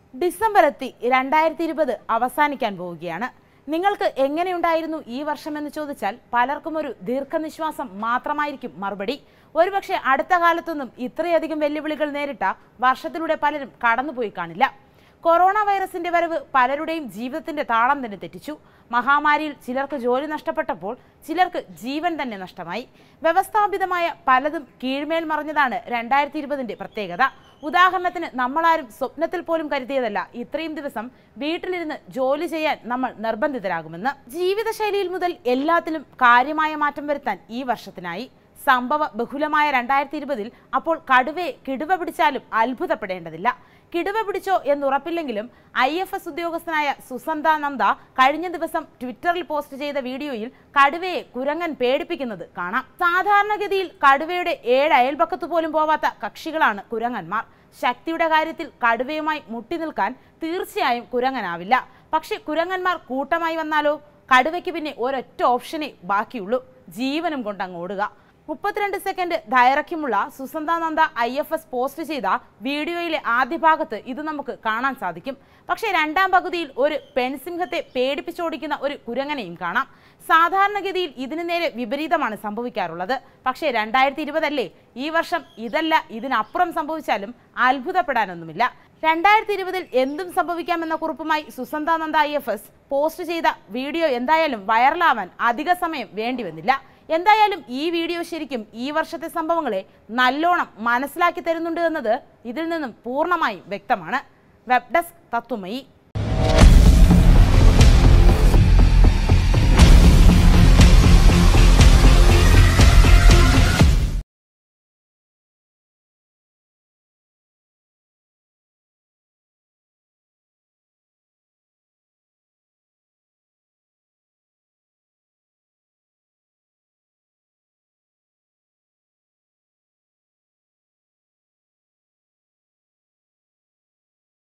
December എത്തി രണ്ടായിരത്തി ഇരുപത് അവസാനിക്കാൻ പോവുകയാണ് നിങ്ങൾക്ക് എങ്ങനെയുണ്ടായിരുന്നു ഈ വർഷം എന്ന് ചോദിച്ചാൽ പലർക്കും ഒരു ദീർഘനിശ്വാസം മാത്രമായിരിക്കും മറുപടി ഒരുപക്ഷെ അടുത്ത കാലത്തൊന്നും ഇത്രയധികം വെല്ലുവിളികൾ നേരിട്ട വർഷത്തിലൂടെ പലരും കടന്നുപോയി കാണില്ല കൊറോണ വൈറസിന്റെ വരവ് പലരുടെയും ജീവിതത്തിന്റെ താളം തന്നെ തെറ്റിച്ചു മഹാമാരിയിൽ ചിലർക്ക് ജോലി നഷ്ടപ്പെട്ടപ്പോൾ ചിലർക്ക് ജീവൻ തന്നെ നഷ്ടമായി വ്യവസ്ഥാപിതമായ പലതും കീഴ്മേൽ മറിഞ്ഞതാണ് രണ്ടായിരത്തി ഇരുപതിന്റെ പ്രത്യേകത ഉദാഹരണത്തിന് നമ്മളാരും സ്വപ്നത്തിൽ പോലും കരുതിയതല്ല ഇത്രയും ദിവസം വീട്ടിലിരുന്ന് ജോലി ചെയ്യാൻ നമ്മൾ നിർബന്ധിതരാകുമെന്ന് ജീവിതശൈലിയിൽ മുതൽ എല്ലാത്തിലും കാര്യമായ മാറ്റം വരുത്താൻ ഈ വർഷത്തിനായി സംഭവ ബഹുലമായ രണ്ടായിരത്തി ഇരുപതിൽ അപ്പോൾ കടുവയെ കിടുവ പിടിച്ചാലും അത്ഭുതപ്പെടേണ്ടതില്ല കിടുവ പിടിച്ചോ എന്നുറപ്പില്ലെങ്കിലും ഐ എഫ് എസ് ഉദ്യോഗസ്ഥനായ സുസന്ത നന്ദ കഴിഞ്ഞ ദിവസം ട്വിറ്ററിൽ പോസ്റ്റ് ചെയ്ത വീഡിയോയിൽ കടുവയെ കുരങ്ങൻ പേടിപ്പിക്കുന്നത് കാണാം സാധാരണഗതിയിൽ കടുവയുടെ ഏഴ് അയൽപക്കത്ത് പോലും പോവാത്ത കക്ഷികളാണ് കുരങ്ങന്മാർ ശക്തിയുടെ കാര്യത്തിൽ കടുവയുമായി മുട്ടി നിൽക്കാൻ തീർച്ചയായും കുരങ്ങനാവില്ല പക്ഷെ കുരങ്ങന്മാർ കൂട്ടമായി വന്നാലോ കടുവയ്ക്ക് പിന്നെ ഒരൊറ്റ ഓപ്ഷനേ ബാക്കിയുള്ളൂ ജീവനും കൊണ്ടങ്ങ് ഓടുക മുപ്പത്തിരണ്ട് സെക്കൻഡ് ദൈർഘ്യമുള്ള Susanta Nanda I F S post ചെയ്ത വീഡിയോയിലെ ആദ്യ ഭാഗത്ത് ഇത് നമുക്ക് കാണാൻ സാധിക്കും പക്ഷേ രണ്ടാം പകുതിയിൽ ഒരു പെൺസിംഹത്തെ പേടിപ്പിച്ചോടിക്കുന്ന ഒരു കുരങ്ങനെയും കാണാം സാധാരണഗതിയിൽ ഇതിനു നേരെ വിപരീതമാണ് സംഭവിക്കാറുള്ളത് പക്ഷേ രണ്ടായിരത്തി ഇരുപതല്ലേ ഈ വർഷം ഇതല്ല ഇതിനപ്പുറം സംഭവിച്ചാലും അത്ഭുതപ്പെടാനൊന്നുമില്ല രണ്ടായിരത്തി ഇരുപതിൽ എന്തും സംഭവിക്കാമെന്ന കുറിപ്പുമായി Susanta Nanda I F S post ചെയ്ത വീഡിയോ എന്തായാലും വൈറലാവാൻ അധിക സമയം വേണ്ടി വന്നില്ല എന്തായാലും ഈ വീഡിയോ ശരിക്കും ഈ വർഷത്തെ സംഭവങ്ങളെ നല്ലോണം മനസ്സിലാക്കി തരുന്നുണ്ട് എന്നത് ഇതിൽ നിന്നും പൂർണ്ണമായും വ്യക്തമാണ് വെബ് ഡെസ്ക് തത്വമയി